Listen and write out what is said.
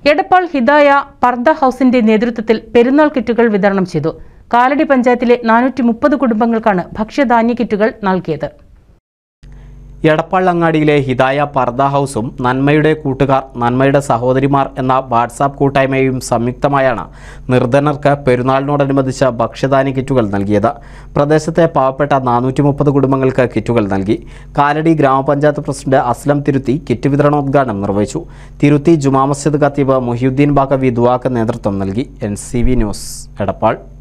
എടപ്പാൾ ഹിദായ പർദ ഹൗസിന്റെ നേതൃത്വത്തിൽ പെരുന്നാൾ കിറ്റുകൾ വിതരണം ചെയ്തു കാലടി പഞ്ചായത്തിലെ നാനൂറ്റി മുപ്പത് കുടുംബങ്ങൾക്കാണ് ഭക്ഷ്യധാന്യ കിറ്റുകൾ നൽകിയത് എടപ്പാൾ അങ്ങാടിയിലെ ഹിദായ പർദ ഹൗസും നന്മയുടെ കൂട്ടുകാർ നന്മയുടെ സഹോദരിമാർ എന്ന വാട്സാപ്പ് കൂട്ടായ്മയും സംയുക്തമായാണ് നിർധനർക്ക് പെരുന്നാളിനോടനുബന്ധിച്ച് ഭക്ഷ്യധാന്യ കിറ്റുകൾ നൽകിയത് പ്രദേശത്തെ പാവപ്പെട്ട നാനൂറ്റി മുപ്പത് കുടുംബങ്ങൾക്ക് കിറ്റുകൾ നൽകി കാലടി ഗ്രാമപഞ്ചായത്ത് പ്രസിഡന്റ് അസ്ലം തിരുത്തി കിറ്റ് വിതരണോദ്ഘാടനം നിർവഹിച്ചു തിരുത്തി ജുമാ മസ്ജിദ് ഖത്തീബ് മുഹിയുദ്ദീൻ ബാക്കവി ദുവാക്ക് നേതൃത്വം നൽകി N C V news Edappal